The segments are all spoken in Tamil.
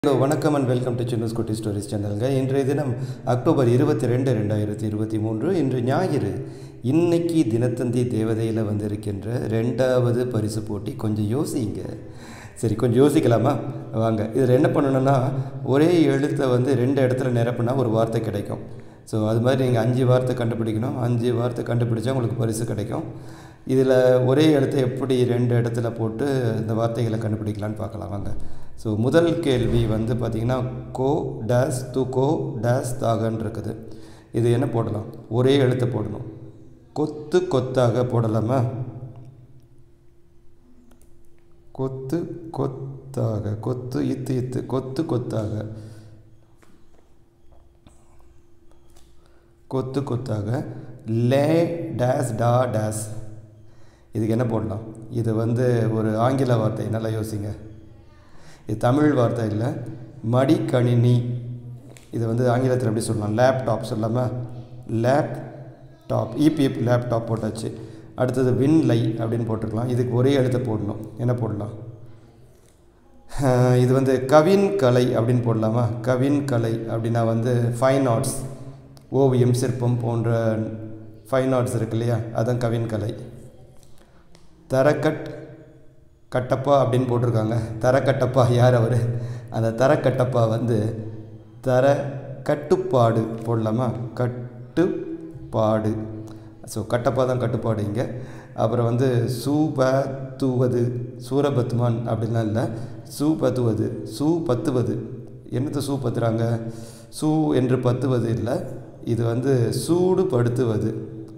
ஹலோ வணக்கம் அண்ட் வெல்கம் டு சின்னஸ் குட்டி ஸ்டோரிஸ் சேனலுங்க இன்றைய தினம் அக்டோபர் இருபத்தி ரெண்டு ரெண்டாயிரத்தி இருபத்தி மூன்று இன்று ஞாயிறு இன்னைக்கு தினத்தந்தி தேவதையில் வந்திருக்கின்ற ரெண்டாவது பரிசு போட்டி கொஞ்சம் யோசிங்க சரி கொஞ்சம் யோசிக்கலாமா வாங்க இதில் என்ன பண்ணணும்னா ஒரே எழுத்தை வந்து ரெண்டு இடத்துல நிரப்புனா ஒரு வார்த்தை கிடைக்கும் ஸோ அது மாதிரி நீங்கள் அஞ்சு வார்த்தை கண்டுபிடிக்கணும் அஞ்சு வார்த்தை கண்டுபிடிச்சா உங்களுக்கு பரிசு கிடைக்கும் இதில் ஒரே எழுத்தை எப்படி ரெண்டு இடத்துல போட்டு இந்த வார்த்தைகளை கண்டுபிடிக்கலான்னு பார்க்கலாம் வாங்க ஸோ முதல் கேள்வி வந்து பார்த்திங்கன்னா கோ டேஸ் து கோ டேஸ் தாகன்னு இருக்குது இது என்ன போடலாம் ஒரே எழுத்தை போடணும் கொத்து கொத்தாக போடலாமா கொத்து கொத்தாக கொத்து இத்து இத்து கொத்து கொத்தாக கொத்து கொத்தாக லே டேஸ் டா டேஸ் இதுக்கு என்ன போடலாம் இது வந்து ஒரு ஆங்கில வார்த்தை நல்லா யோசிங்க இது தமிழ் வார்த்தை இல்லை மடிக்கணினி இது வந்து ஆங்கிலத்தில் எப்படி சொல்லலாம் லேப்டாப் சொல்லாமல் லேப்டாப் இபிஎஃப் லேப்டாப் போட்டாச்சு அடுத்தது விண்லை அப்படின்னு போட்டிருக்கலாம் இதுக்கு ஒரே எழுத்தை போடணும் என்ன போடலாம் இது வந்து கவின் கலை அப்படின்னு போடலாமா கவின் கலை அப்படின்னா வந்து ஃபைன் ஆர்ட்ஸ் ஓவியம் சிற்பம் போன்ற ஃபைன் ஆர்ட்ஸ் இருக்கு இல்லையா அதுதான் கவின் கலை தரக்கட் கட்டப்பா அப்படின்னு போட்டிருக்காங்க தரக்கட்டப்பா யார் அவர் அந்த தரக்கட்டப்பா வந்து தர கட்டுப்பாடு போடலாமா கட்டுப்பாடு ஸோ கட்டப்பா தான் கட்டுப்பாடு இங்கே அப்புறம் வந்து சூபத்துவது சூரபத்துமான் அப்படின்லாம் இல்லை சூ பத்துவது சூ பத்துவது என்னத்தை சூ பத்துறாங்க சூ என்று பத்துவது இல்லை இது வந்து சூடுபடுத்துவது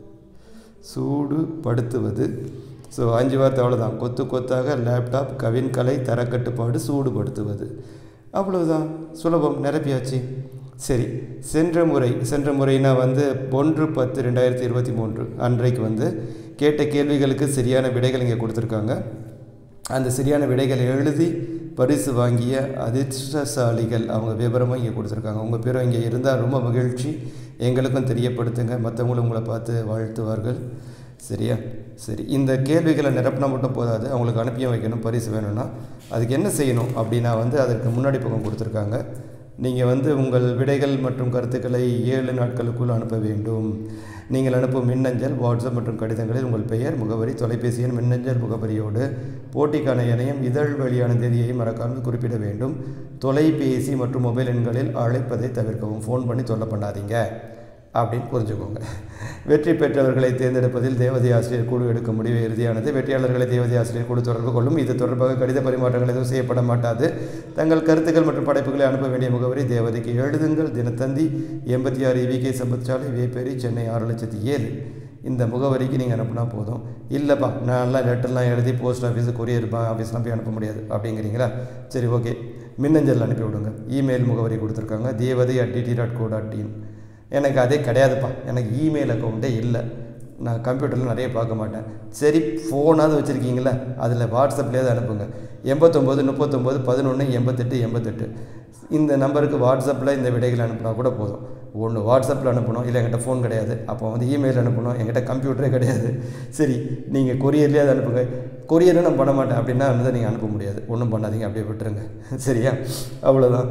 சூடுபடுத்துவது ஸோ அஞ்சு வார்த்தை அவ்வளோதான் கொத்து கொத்தாக லேப்டாப் கவின் கலை தரக்கட்டுப்பாடு சூடுபடுத்துவது அவ்வளவுதான் சுலபம் நிரப்பியாச்சு சரி சென்ற முறை சென்ற முறைனா வந்து ஒன்று பத்து ரெண்டாயிரத்தி இருபத்தி மூன்று அன்றைக்கு வந்து கேட்ட கேள்விகளுக்கு சரியான விடைகள் இங்கே கொடுத்துருக்காங்க அந்த சரியான விடைகளை எழுதி பரிசு வாங்கிய அதிர்ஷ்டசாலிகள் அவங்க விவரமும் இங்கே கொடுத்துருக்காங்க உங்கள் பேரும் இங்கே இருந்தால் ரொம்ப மகிழ்ச்சி எங்களுக்கும் தெரியப்படுத்துங்க மற்றவங்களும் உங்களை பார்த்து வாழ்த்துவார்கள் சரியா சரி இந்த கேள்விகளை நிரப்பினா மட்டும் போதாது அவங்களுக்கு அனுப்பியும் வைக்கணும் பரிசு வேணும்னா அதுக்கு என்ன செய்யணும் அப்படின்னா வந்து அதற்கு முன்னாடி பக்கம் கொடுத்துருக்காங்க நீங்கள் வந்து உங்கள் விடைகள் மற்றும் கருத்துக்களை ஏழு நாட்களுக்குள் அனுப்ப வேண்டும் நீங்கள் அனுப்பும் மின்னஞ்சல் வாட்ஸ்அப் மற்றும் கடிதங்களில் உங்கள் பெயர் முகவரி தொலைபேசி எண் மின்னஞ்சல் முகவரியோடு போட்டிக்கான இணையம் இதழ் வழியான தேதியை மறக்காமல் குறிப்பிட வேண்டும் தொலைபேசி மற்றும் மொபைல் எண்களில் அழைப்பதை தவிர்க்கவும் ஃபோன் பண்ணி சொல்ல பண்ணாதீங்க அப்படின்னு புரிஞ்சுக்கோங்க வெற்றி பெற்றவர்களை தேர்ந்தெடுப்பதில் தேவதை ஆசிரியர் குழு எடுக்கும் முடிவு இறுதியானது வெற்றியாளர்களை தேவதை ஆசிரியர் குழு தொடர்பு கொள்ளும் இது தொடர்பாக கடித பரிமாற்றங்கள் எதுவும் செய்யப்பட மாட்டாது தங்கள் கருத்துக்கள் மற்றும் படைப்புகளை அனுப்ப வேண்டிய முகவரி தேவதைக்கு எழுதுங்கள் தினத்தந்தி எண்பத்தி ஆறு வி கே சம்பத்சாலை வேப்பேரி சென்னை ஆறு லட்சத்தி ஏழு இந்த முகவரிக்கு நீங்கள் அனுப்புனா போதும் இல்லைப்பா நான்லாம் லெட்டர்லாம் எழுதி போஸ்ட் ஆஃபீஸு கொரியர் ஆஃபீஸ்லாம் போய் அனுப்ப முடியாது அப்படிங்கிறீங்களா சரி ஓகே மின்னஞ்சல் அனுப்பி விடுங்க இமெயில் முகவரி கொடுத்துருக்காங்க தேவதை at DT dot co dot in எனக்கு அதே கிடையாதுப்பா எனக்கு இமெயில் அக்கௌண்ட்டே இல்லை நான் கம்ப்யூட்டரில் நிறைய பார்க்க மாட்டேன் சரி ஃபோனாவது வச்சுருக்கீங்களா அதில் வாட்ஸ்அப்லேயாவது அனுப்புங்க எண்பத்தொம்போது முப்பத்தொம்போது பதினொன்று எண்பத்தெட்டு எண்பத்தெட்டு இந்த நம்பருக்கு வாட்ஸ்அப்பில் இந்த விடைகள் அனுப்புனா கூட போதும் ஒன்று வாட்ஸ்அப்பில் அனுப்பணும் இல்லை என்கிட்ட ஃபோன் கிடையாது அப்போ வந்து இமெயில் அனுப்பணும் என்கிட்ட கம்ப்யூட்டரே கிடையாது சரி நீங்கள் கொரியர்லேயே அதை அனுப்புங்க கொரியரும் நான் பண்ண மாட்டேன் அப்படின்னா வந்து நீங்கள் அனுப்ப முடியாது ஒன்றும் பண்ணாதீங்க அப்படியே விட்டுருங்க சரியா அவ்வளோதான்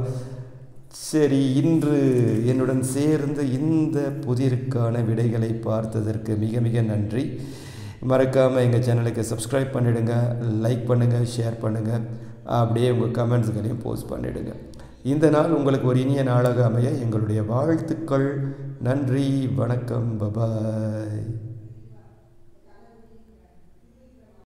சரி இன்று என்னுடன் சேர்ந்து இந்த புதிருக்கான விடைகளை பார்த்ததற்கு மிக மிக நன்றி மறக்காமல் எங்கள் சேனலுக்கு சப்ஸ்கிரைப் பண்ணிவிடுங்க லைக் பண்ணுங்கள் ஷேர் பண்ணுங்கள் அப்படியே உங்கள் கமெண்ட்ஸுகளையும் போஸ்ட் பண்ணிவிடுங்க இந்த நாள் உங்களுக்கு ஒரு இனிய நாளாக அமைய எங்களுடைய வாழ்த்துக்கள் நன்றி வணக்கம் பபாய்